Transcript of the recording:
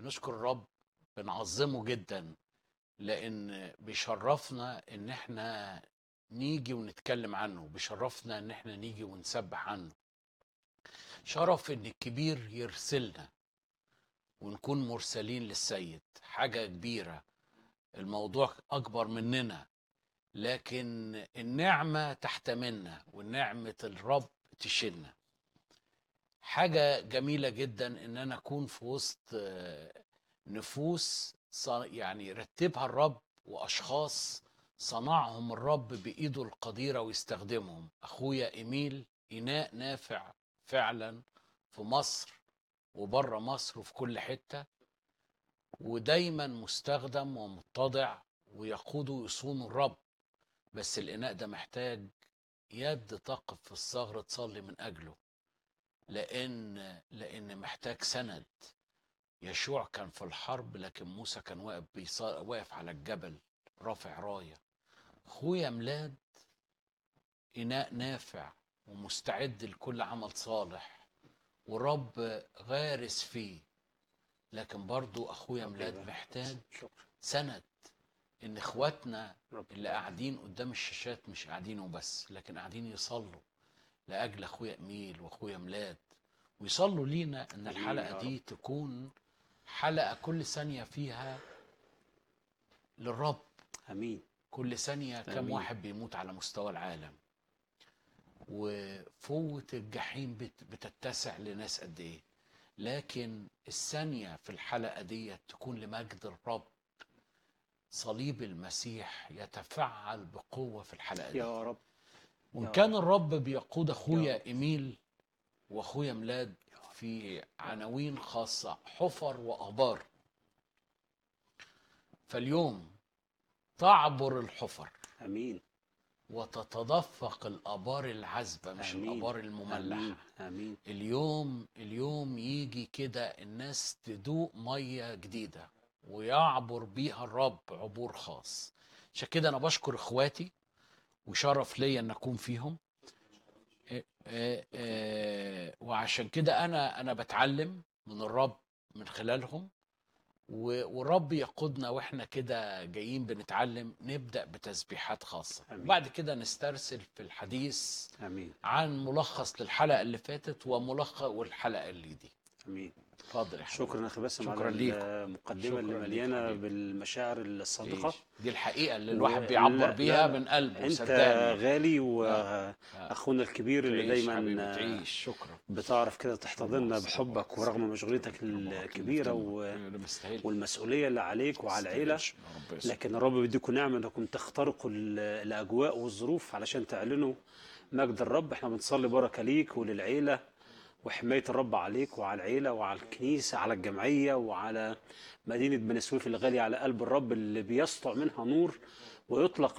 بنشكر الرب بنعظمه جدا لان بيشرفنا ان احنا نيجي ونتكلم عنه بيشرفنا ان احنا نيجي ونسبح عنه شرف ان الكبير يرسلنا ونكون مرسلين للسيد حاجة كبيرة الموضوع أكبر مننا لكن النعمة تحتملنا ونعمة الرب تشيلنا حاجة جميلة جدا إن أنا أكون في وسط آه، نفوس ص- يعني رتبها الرب وأشخاص صنعهم الرب بإيده القديرة ويستخدمهم أخويا إيميل إناء نافع فعلا في مصر وبره مصر وفي كل حتة ودايما مستخدم ومتضع ويقود ويصون الرب بس الإناء ده محتاج يد تقف في الثغر تصلي من أجله لأن لأن محتاج سند يشوع كان في الحرب لكن موسى كان واقف بيص- واقف على الجبل رافع راية أخويا ميلاد إناء نافع ومستعد لكل عمل صالح ورب غارس فيه لكن برضو أخويا ميلاد محتاج شكرا سند ان اخواتنا رب اللي قاعدين قدام الشاشات مش قاعدين وبس لكن قاعدين يصلوا لاجل اخويا اميل واخويا ميلاد ويصلوا لينا ان آمين الحلقه يا دي تكون حلقه كل ثانيه فيها للرب امين كل ثانيه كم آمين. واحد بيموت على مستوى العالم وفوة الجحيم بت- بتتسع لناس قد ايه لكن الثانية في الحلقة دي تكون لمجد الرب صليب المسيح يتفعل بقوة في الحلقة دي يا رب وإن يا كان الرب بيقود يا أخويا رب. إيميل وأخويا ميلاد في عناوين خاصة حفر وآبار فاليوم تعبر الحفر امين وتتدفق الآبار العذبة مش آمين. الآبار امين المملحة امين اليوم اليوم يجي كده الناس تدوق مية جديدة ويعبر بيها الرب عبور خاص عشان كده أنا بشكر إخواتي وشرف ليا أن أكون فيهم إيه إيه إيه وعشان كده أنا أنا بتعلم من الرب من خلالهم و- والرب يقودنا واحنا كده جايين بنتعلم نبدأ بتسبيحات خاصة آمين. وبعد كده نسترسل في الحديث امين عن ملخص للحلقة اللي فاتت وملخص والحلقة اللي دي امين اتفضل يا حبيبي شكرا يا اخي باسم شكراً على ليكم. المقدمه شكراً اللي ليك مليانه حبيبي. بالمشاعر الصادقه دي الحقيقة اللي و- الواحد بيعبر لا- بيها لا- من قلبه انت صدقني غالي آه. واخونا الكبير اللي تعيش حبيبي دايما تعيش شكرا بتعرف كده تحتضننا بحبك ورغم مشغوليتك الكبيره و... اللي مستاهل والمسؤوليه اللي عليك وعلى العيله لكن الرب بيديكم نعمه انكم تخترقوا ال- الاجواء والظروف علشان تعلنوا مجد الرب احنا بنصلي بركه ليك وللعيله وحمايه الرب عليك وعلى العيله وعلى الكنيسه على الجمعيه وعلى مدينه بني سويف الغاليه على قلب الرب اللي بيسطع منها نور ويطلق